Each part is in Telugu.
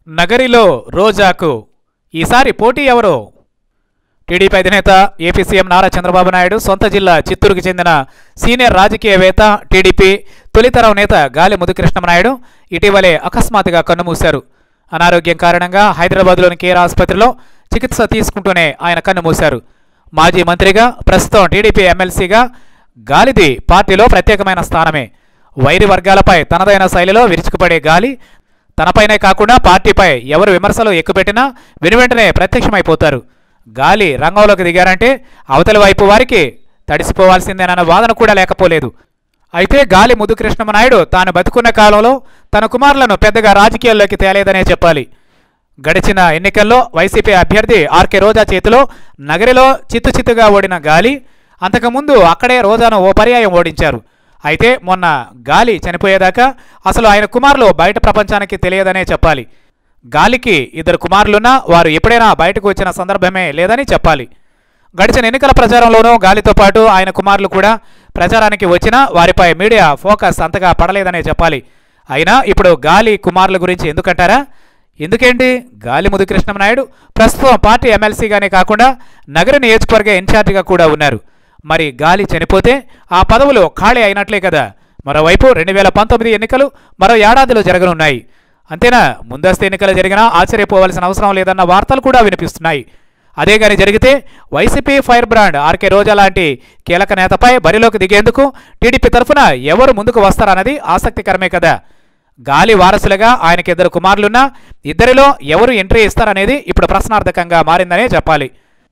నగరిలో రోజాకు ఈసారి పోటీ ఎవరు టీడీపీ అధినేత ఏపీ సీఎం నారా చంద్రబాబు నాయుడు సొంత జిల్లా చిత్తూరుకు చెందిన సీనియర్ రాజకీయవేత్త టీడీపీ తొలితరం నేత గాలి ముదుకృష్ణమనాయుడు ఇటీవలే అకస్మాత్తుగా కన్నుమూశారు అనారోగ్యం కారణంగా హైదరాబాద్లోని కేర్ ఆసుపత్రిలో చికిత్స తీసుకుంటూనే ఆయన కన్నుమూశారు మాజీ మంత్రిగా ప్రస్తుతం టీడీపీ ఎమ్మెల్సీగా గాలిది పార్టీలో ప్రత్యేకమైన స్థానమే వైరి వర్గాలపై తనదైన శైలిలో విరుచుకుపడే గాలి తనపైనే కాకుండా పార్టీపై ఎవరు విమర్శలు ఎక్కుపెట్టినా వెనువెంటనే ప్రత్యక్షమైపోతారు గాలి రంగంలోకి దిగారంటే అవతలి వైపు వారికి తడిసిపోవాల్సిందేనన్న వాదన కూడా లేకపోలేదు అయితే గాలి ముద్దుకృష్ణమనాయుడు తాను బతుకున్న కాలంలో తన కుమారులను పెద్దగా రాజకీయాల్లోకి తేలేదనే చెప్పాలి గడిచిన ఎన్నికల్లో వైసీపీ అభ్యర్థి ఆర్కే రోజా చేతిలో నగరిలో చిత్తు చిత్తుగా ఓడిన గాలి అంతకుముందు అక్కడే రోజాను ఓ పర్యాయం ఓడించారు అయితే మొన్న గాలి చనిపోయేదాకా అసలు ఆయన కుమారులు బయట ప్రపంచానికి తెలియదనే చెప్పాలి గాలికి ఇద్దరు కుమారులున్నా వారు ఎప్పుడైనా బయటకు వచ్చిన సందర్భమే లేదని చెప్పాలి గడిచిన ఎన్నికల ప్రచారంలోనూ గాలితో పాటు ఆయన కుమారులు కూడా ప్రచారానికి వచ్చినా వారిపై మీడియా ఫోకస్ అంతగా పడలేదనే చెప్పాలి అయినా ఇప్పుడు గాలి కుమారుల గురించి ఎందుకంటారా ఎందుకేంటి గాలి ముదుకృష్ణమనాయుడు ప్రస్తుతం పార్టీ ఎమ్మెల్సీగానే కాకుండా నగర నియోజకవర్గ ఇన్ఛార్జిగా కూడా ఉన్నారు మరి గాలి చనిపోతే ఆ పదవులు ఖాళీ అయినట్లే కదా మరోవైపు రెండు వేల పంతొమ్మిది ఎన్నికలు మరో ఏడాదిలో జరగనున్నాయి అంతేనా ముందస్తు ఎన్నికలు జరిగినా ఆశ్చర్యపోవాల్సిన అవసరం లేదన్న వార్తలు కూడా వినిపిస్తున్నాయి అదే గాని జరిగితే YCP fire brand RK Roja లాంటి కీలక నేతపై బరిలోకి దిగేందుకు టీడీపీ తరఫున ఎవరు ముందుకు వస్తారన్నది ఆసక్తికరమే కదా గాలి వారసులుగా ఆయనకి ఇద్దరు కుమారులున్నా ఇద్దరిలో ఎవరు ఎంట్రీ ఇస్తారనేది ఇప్పుడు ప్రశ్నార్థకంగా మారిందనే చెప్పాలి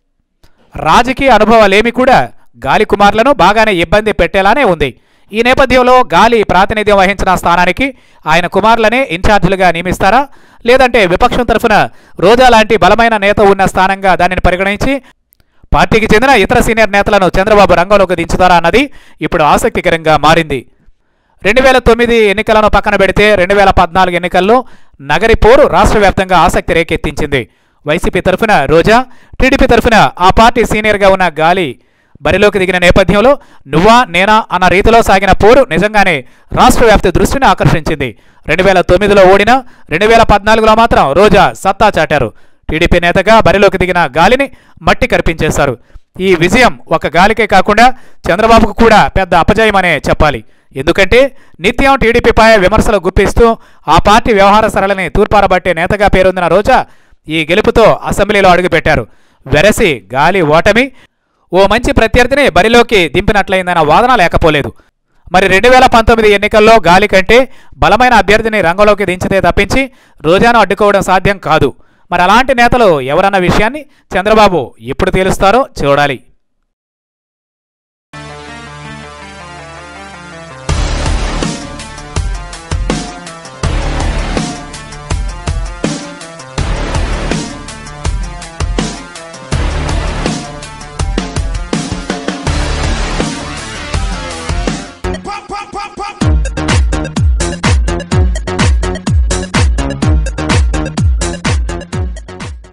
రాజకీయ అనుభవాలేమి కూడా గాలి కుమారులను బాగానే ఇబ్బంది పెట్టేలానే ఉంది ఈ నేపథ్యంలో గాలి ప్రాతినిధ్యం వహించిన స్థానానికి ఆయన కుమారులనే ఇన్ఛార్జీలుగా నియమిస్తారా లేదంటే విపక్షం తరఫున రోజా లాంటి బలమైన నేత ఉన్న స్థానంగా దానిని పరిగణించి పార్టీకి చెందిన ఇతర సీనియర్ నేతలను చంద్రబాబు రంగంలోకి దించుతారా అన్నది ఇప్పుడు ఆసక్తికరంగా మారింది రెండు వేల తొమ్మిది ఎన్నికలను పక్కన పెడితే రెండు వేల పద్నాలుగు ఎన్నికల్లో నగరి పోరు రాష్ట్ర వ్యాప్తంగా ఆసక్తి రేకెత్తించింది వైసీపీ తరఫున రోజా టీడీపీ తరఫున ఆ పార్టీ సీనియర్గా ఉన్న గాలి బరిలోకి దిగిన నేపథ్యంలో నువ్వా నేనా అన్న రీతిలో సాగిన పోరు నిజంగానే రాష్ట్ర వ్యాప్తి దృష్టిని ఆకర్షించింది రెండు వేల తొమ్మిదిలో ఓడిన రెండు వేల పద్నాలుగులో మాత్రం రోజా సత్తా చాటారు టీడీపీ నేతగా బరిలోకి దిగిన గాలిని మట్టి కరిపించేశారు ఈ విజయం ఒక గాలికే కాకుండా చంద్రబాబుకు కూడా పెద్ద అపజయమనే చెప్పాలి ఎందుకంటే నిత్యం టీడీపీపై విమర్శలు గుప్పిస్తూ ఆ పార్టీ వ్యవహార సరళిని తూర్పారబట్టే నేతగా పేరొందిన రోజా ఈ గెలుపుతో అసెంబ్లీలో అడుగుపెట్టారు వెరసి గాలి ఓటమి ఓ మంచి ప్రత్యర్థిని బరిలోకి దింపినట్లయిందన్న వాదన లేకపోలేదు మరి రెండు వేల పంతొమ్మిది ఎన్నికల్లో గాలి కంటే బలమైన అభ్యర్థిని రంగంలోకి దించితే తప్పించి రోజాను అడ్డుకోవడం సాధ్యం కాదు మరి అలాంటి నేతలు ఎవరన్న విషయాన్ని చంద్రబాబు ఎప్పుడు తేలుస్తారో చూడాలి